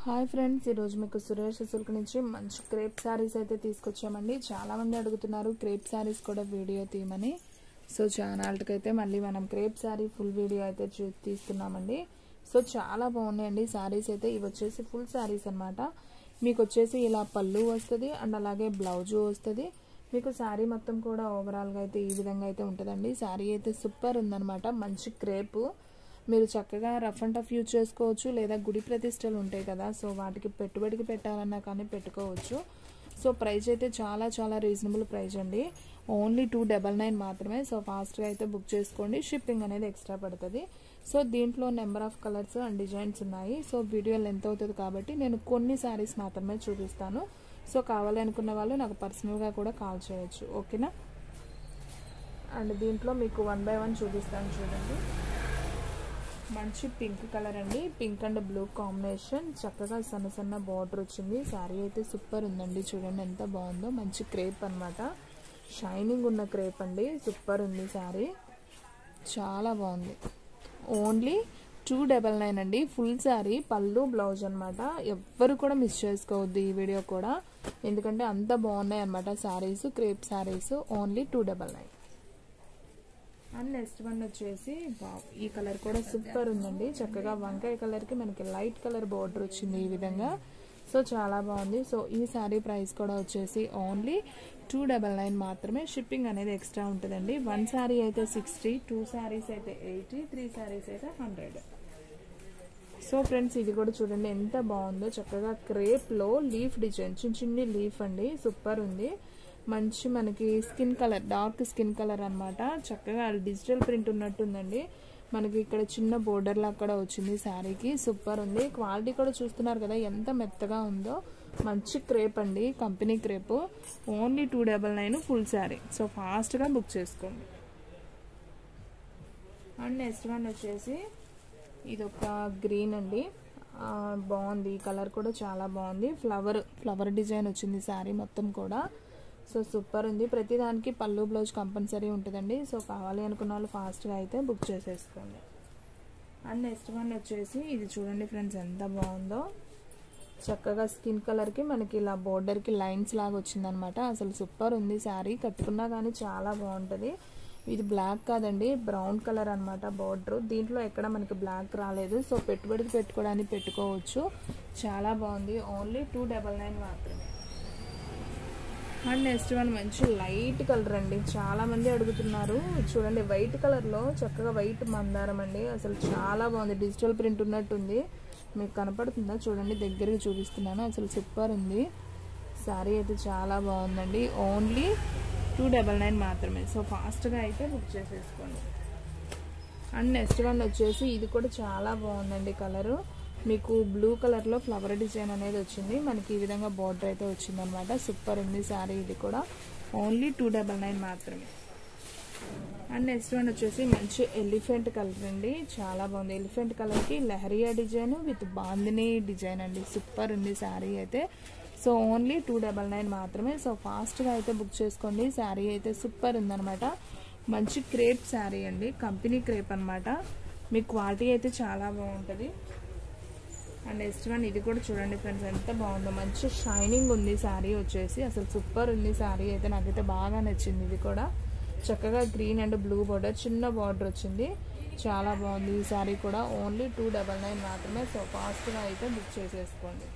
hi friends ఈరోజు మీకు Suresh silk నుంచి మంచి క్రేప్ శారీస్ అయితే తీసుకొచ్చామండి చాలామంది అడుగుతున్నారు క్రేప్ శారీస్ కూడా వీడియో తీయమని సో ఛానల్కి అయితే మళ్ళీ మనం క్రేప్ శారీ ఫుల్ వీడియో అయితే చూ తీస్తున్నామండి సో చాలా బాగున్నాయండి శారీస్ అయితే ఇవి వచ్చేసి ఫుల్ శారీస్ అనమాట మీకు వచ్చేసి ఇలా పళ్ళు వస్తుంది అండ్ అలాగే బ్లౌజు వస్తుంది మీకు శారీ మొత్తం కూడా ఓవరాల్గా అయితే ఈ విధంగా అయితే ఉంటుందండి శారీ అయితే సూపర్ ఉందనమాట మంచి క్రేపు మీరు చక్కగా రఫ్ అండ్ టఫ్ యూజ్ చేసుకోవచ్చు లేదా గుడి ప్రతిష్టలు ఉంటాయి కదా సో వాటికి పెట్టుబడికి పెట్టాలన్నా కానీ పెట్టుకోవచ్చు సో ప్రైస్ అయితే చాలా చాలా రీజనబుల్ ప్రైస్ అండి ఓన్లీ టూ డబల్ నైన్ మాత్రమే సో ఫాస్ట్గా అయితే బుక్ చేసుకోండి షిప్పింగ్ అనేది ఎక్స్ట్రా పడుతుంది సో దీంట్లో number of colours and designs ఉన్నాయి సో వీడియో లెంత్ అవుతుంది కాబట్టి నేను కొన్ని శారీస్ మాత్రమే చూపిస్తాను సో కావాలి అనుకున్న వాళ్ళు నాకు పర్సనల్గా కూడా కాల్ చేయొచ్చు ఓకేనా అండ్ దీంట్లో మీకు వన్ బై వన్ చూపిస్తాను చూడండి మంచి పింక్ కలర్ అండి పింక్ అండ్ బ్లూ కాంబినేషన్ చక్కగా సన్న సన్న బార్డర్ వచ్చింది శారీ అయితే సూపర్ ఉందండి చూడండి ఎంత బాగుందో మంచి క్రేప్ అనమాట షైనింగ్ ఉన్న క్రేప్ అండి సూపర్ ఉంది శారీ చాలా బాగుంది ఓన్లీ టూ డబల్ నైన్ అండి ఫుల్ శారీ పళ్ళు బ్లౌజ్ అనమాట ఎవ్వరు కూడా మిస్ చేసుకోవద్దు ఈ వీడియో కూడా ఎందుకంటే అంత బాగున్నాయి అనమాట saris crepe saris only two double nine and next one వచ్చేసి ఈ కలర్ కూడా సూపర్ ఉందండి చక్కగా వంకాయ కలర్కి మనకి లైట్ కలర్ బార్డర్ వచ్చింది ఈ విధంగా సో చాలా బాగుంది సో ఈ శారీ ప్రైస్ కూడా వచ్చేసి ఓన్లీ టూ డబల్ నైన్ మాత్రమే షిప్పింగ్ అనేది ఎక్స్ట్రా ఉంటుందండి వన్ శారీ అయితే సిక్స్టీ టూ శారీస్ అయితే ఎయిటీ త్రీ శారీస్ అయితే హండ్రెడ్ సో ఫ్రెండ్స్ ఇది కూడా చూడండి ఎంత బాగుందో చక్కగా క్రేప్లో లీఫ్ డిజైన్ చిన్న చిన్ని లీఫ్ అండి సూపర్ ఉంది మంచి మనకి skin colour dark skin colour అనమాట చక్కగా డిజిటల్ ప్రింట్ ఉన్నట్టుందండి మనకి ఇక్కడ చిన్న బోర్డర్ లా కూడా వచ్చింది శారీకి సూపర్ ఉంది క్వాలిటీ కూడా చూస్తున్నారు కదా ఎంత మెత్తగా ఉందో మంచి క్రేప్ అండి company crepe only two double nine full sari so ఫాస్ట్గా బుక్ చేసుకోండి అండ్ నెక్స్ట్ వన్ వచ్చేసి ఇది ఒక గ్రీన్ అండి బాగుంది ఈ కలర్ కూడా చాలా బాగుంది ఫ్లవర్ ఫ్లవర్ డిజైన్ వచ్చింది శారీ మొత్తం కూడా సో సూపర్ ఉంది ప్రతి దానికి పళ్ళు బ్లౌజ్ కంపల్సరీ ఉంటుందండి సో కావాలి అనుకున్న వాళ్ళు ఫాస్ట్గా అయితే బుక్ చేసేసుకోండి అండ్ నెక్స్ట్ వన్ వచ్చేసి ఇది చూడండి ఫ్రెండ్స్ ఎంత బాగుందో చక్కగా స్కిన్ కలర్కి మనకి ఇలా బోర్డర్కి లైన్స్ లాగా వచ్చిందనమాట అసలు సూపర్ ఉంది శారీ కట్టుకున్నా కానీ చాలా బాగుంటుంది ఇది బ్లాక్ కాదండి బ్రౌన్ కలర్ అనమాట బార్డర్ దీంట్లో ఎక్కడ మనకి బ్లాక్ రాలేదు సో పెట్టుబడికి పెట్టుకోవడానికి పెట్టుకోవచ్చు చాలా బాగుంది ఓన్లీ టూ డబల్ నైన్ మాత్రమే అండ్ నెక్స్ట్ వన్ మంచి లైట్ కలర్ అండి చాలా మంది అడుగుతున్నారు చూడండి వైట్ కలర్లో చక్కగా వైట్ మందారం అండి అసలు చాలా బాగుంది డిజిటల్ ప్రింట్ ఉన్నట్టుంది మీకు కనపడుతుందా చూడండి దగ్గరికి చూపిస్తున్నాను అసలు సూపర్ ఉంది శారీ అయితే చాలా బాగుందండి ఓన్లీ టూ డబల్ నైన్ మాత్రమే సో ఫాస్ట్గా అయితే బుక్ చేసేసుకోండి అండ్ నెక్స్ట్ వన్ వచ్చేసి ఇది కూడా చాలా బాగుందండి కలరు మీకు బ్లూ కలర్లో ఫ్లవర్ డిజైన్ అనేది వచ్చింది మనకి ఈ విధంగా బార్డర్ అయితే వచ్చిందనమాట సూపర్ ఉంది శారీ ఇది కూడా ఓన్లీ టూ డబల్ నైన్ మాత్రమే అండ్ నెక్స్ట్ వన్ వచ్చేసి మంచి ఎలిఫెంట్ కలర్ అండి చాలా బాగుంది ఎలిఫెంట్ కలర్కి lahariya design with bandhani design అండి సూపర్ ఉంది శారీ అయితే so only two double nine మాత్రమే సో ఫాస్ట్గా అయితే బుక్ చేసుకోండి శారీ అయితే సూపర్ ఉందనమాట మంచి క్రేప్ శారీ అండి కంపెనీ క్రేప్ అనమాట మీ క్వాలిటీ అయితే చాలా బాగుంటుంది అండ్ నెక్స్ట్ వన్ ఇది కూడా చూడండి ఫ్రెండ్స్ ఎంత బాగుందో మంచి షైనింగ్ ఉంది శారీ వచ్చేసి అసలు సూపర్ ఉంది శారీ అయితే నాకైతే బాగా నచ్చింది ఇది కూడా చక్కగా గ్రీన్ అండ్ బ్లూ బార్డర్ చిన్న బార్డర్ వచ్చింది చాలా బాగుంది ఈ శారీ కూడా ఓన్లీ టూ డబల్ నైన్ మాత్రమే సో ఫాస్ట్గా అయితే బుక్ చేసేసుకోండి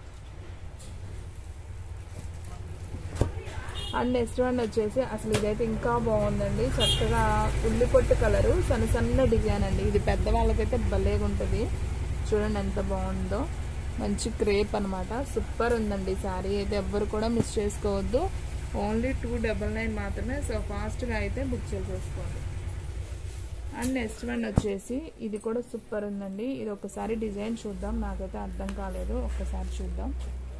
అండ్ నెక్స్ట్ వన్ వచ్చేసి అసలు ఇదైతే ఇంకా బాగుందండి చక్కగా ఉల్లి పొట్టు కలరు సన్న సన్న డిజైన్ అండి ఇది పెద్దవాళ్ళకైతే భలేగా ఉంటుంది చూడండి ఎంత బాగుందో మంచి క్రేప్ అనమాట సూపర్ ఉందండి శారీ అయితే ఎవ్వరు కూడా మిస్ చేసుకోవద్దు ఓన్లీ టూ డబల్ నైన్ మాత్రమే సో ఫాస్ట్గా అయితే బుక్ చేసేసుకోండి అండ్ నెక్స్ట్ వన్ వచ్చేసి ఇది కూడా సూపర్ ఉందండి ఇది ఒకసారి డిజైన్ చూద్దాం నాకైతే అర్థం కాలేదు ఒక్కసారి చూద్దాం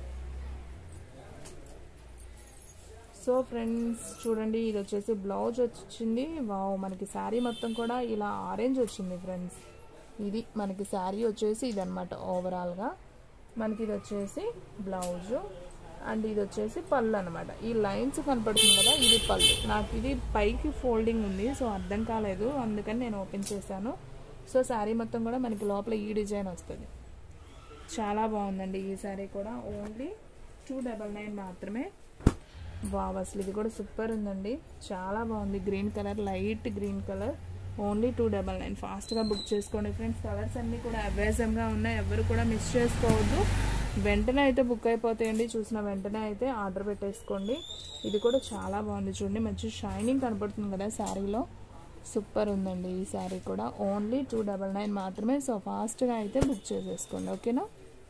సో ఫ్రెండ్స్ చూడండి ఇది వచ్చేసి బ్లౌజ్ వచ్చింది వావ్ మనకి శారీ మొత్తం కూడా ఇలా ఆరెంజ్ వచ్చింది ఫ్రెండ్స్ ఇది మనకి శారీ వచ్చేసి ఇది అనమాట ఓవరాల్గా మనకి ఇది వచ్చేసి బ్లౌజు అండ్ ఇది వచ్చేసి పళ్ళు అనమాట ఈ లైన్స్ కనపడుతుంది కదా ఇది పళ్ళు నాకు ఇది పైకి ఫోల్డింగ్ ఉంది సో అర్థం కాలేదు అందుకని నేను ఓపెన్ చేశాను సో శారీ మొత్తం కూడా మనకి లోపల ఈ డిజైన్ వస్తుంది చాలా బాగుందండి ఈ శారీ కూడా ఓన్లీ టూ డబల్ నైన్ మాత్రమే వావ్ అసలు ఇది కూడా సూపర్ ఉందండి చాలా బాగుంది green colour light green colour only two double nine ఫాస్ట్గా బుక్ చేసుకోండి ఫ్రెండ్స్ కలర్స్ అన్నీ కూడా అవైలబుల్గా ఉన్నాయి ఎవరు కూడా మిస్ చేసుకోవద్దు వెంటనే అయితే బుక్ అయిపోతాయండి చూసిన వెంటనే అయితే ఆర్డర్ పెట్టేసుకోండి ఇది కూడా చాలా బాగుంది చూడండి మంచి షైనింగ్ కనపడుతుంది కదా శారీలో సూపర్ ఉందండి ఈ శారీ కూడా ఓన్లీ టూ డబల్ నైన్ మాత్రమే సో ఫాస్ట్గా అయితే బుక్ చేసేసుకోండి ఓకేనా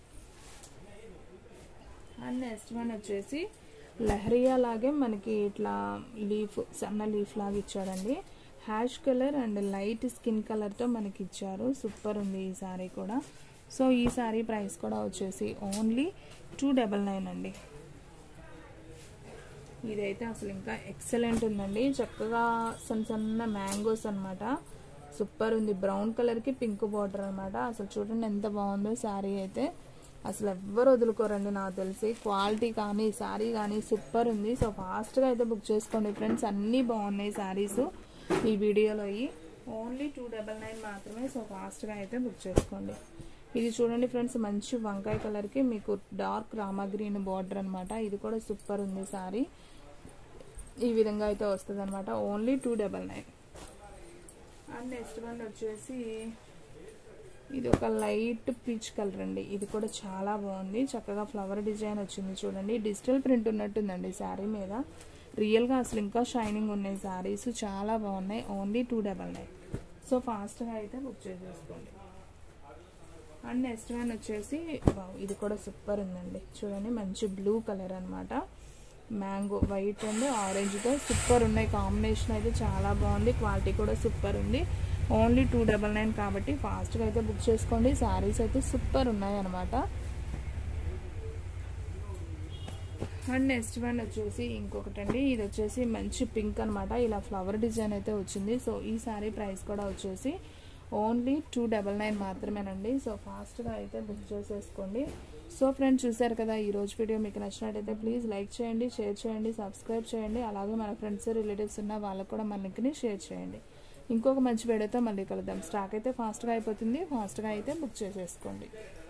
అండ్ నెక్స్ట్ వన్ వచ్చేసి లహరియా లాగే మనకి ఇట్లా లీఫ్ సన్న లీఫ్ లాగా ఇచ్చాడండి ash colour and light skin కలర్తో మనకి ఇచ్చారు సూపర్ ఉంది ఈ శారీ కూడా సో ఈ శారీ ప్రైస్ కూడా వచ్చేసి ఓన్లీ టూ డబల్ నైన్ అండి ఇదైతే అసలు ఇంకా ఎక్సలెంట్ ఉందండి చక్కగా సన్న సన్న మ్యాంగోస్ అనమాట సూపర్ ఉంది బ్రౌన్ కలర్కి పింక్ బార్డర్ అనమాట అసలు చూడండి ఎంత బాగుందో శారీ అయితే అసలు ఎవ్వరు వదులుకోరండి నాకు తెలిసి క్వాలిటీ కానీ శారీ కానీ సూపర్ ఉంది సో ఫాస్ట్గా అయితే బుక్ చేసుకోండి ఫ్రెండ్స్ అన్నీ బాగున్నాయి శారీస్ ఈ వీడియోలో అయ్యి ఓన్లీ టూ డబల్ నైన్ మాత్రమే సో ఫాస్ట్గా అయితే బుక్ చేసుకోండి ఇది చూడండి ఫ్రెండ్స్ మంచి వంకాయ కలర్కి మీకు డార్క్ రామా గ్రీన్ బార్డర్ అనమాట ఇది కూడా సూపర్ ఉంది సారీ ఈ విధంగా అయితే వస్తుంది అనమాట only two double nine and next one వచ్చేసి ఇది ఒక లైట్ పీచ్ కలర్ అండి ఇది కూడా చాలా బాగుంది చక్కగా ఫ్లవర్ డిజైన్ వచ్చింది చూడండి డిజిటల్ ప్రింట్ ఉన్నట్టుందండి శారీ మీద రియల్గా అసలు ఇంకా షైనింగ్ ఉన్నాయి శారీస్ చాలా బాగున్నాయి only two double nine so ఫాస్ట్గా అయితే బుక్ చేసేసుకోండి అండ్ నెక్స్ట్ వన్ వచ్చేసి ఇది కూడా సూపర్ ఉందండి చూడండి మంచి బ్లూ కలర్ అనమాట మ్యాంగో వైట్ అండ్ ఆరెంజ్తో సూపర్ ఉన్నాయి కాంబినేషన్ అయితే చాలా బాగుంది క్వాలిటీ కూడా సూపర్ ఉంది ఓన్లీ టూ డబల్ నైన్ కాబట్టి ఫాస్ట్గా అయితే బుక్ చేసుకోండి శారీస్ అయితే సూపర్ ఉన్నాయి అనమాట అండ్ నెక్స్ట్ వన్ వచ్చేసి ఇంకొకటి అండి ఇది వచ్చేసి మంచి పింక్ అనమాట ఇలా ఫ్లవర్ డిజైన్ అయితే వచ్చింది సో ఈ శారీ ప్రైస్ కూడా వచ్చేసి ఓన్లీ టూ డబల్ నైన్ మాత్రమేనండి సో ఫాస్ట్గా అయితే బుక్ చేసేసుకోండి సో ఫ్రెండ్స్ చూసారు కదా ఈ రోజు వీడియో మీకు నచ్చినట్టయితే ప్లీజ్ లైక్ చేయండి షేర్ చేయండి సబ్స్క్రైబ్ చేయండి అలాగే మన ఫ్రెండ్స్ రిలేటివ్స్ ఉన్న వాళ్ళకు కూడా మన లింక్ని షేర్ చేయండి ఇంకొక మంచి వీడియోతో మళ్ళీ కలుద్దాం స్టాక్ అయితే ఫాస్ట్గా అయిపోతుంది ఫాస్ట్గా అయితే బుక్ చేసేసుకోండి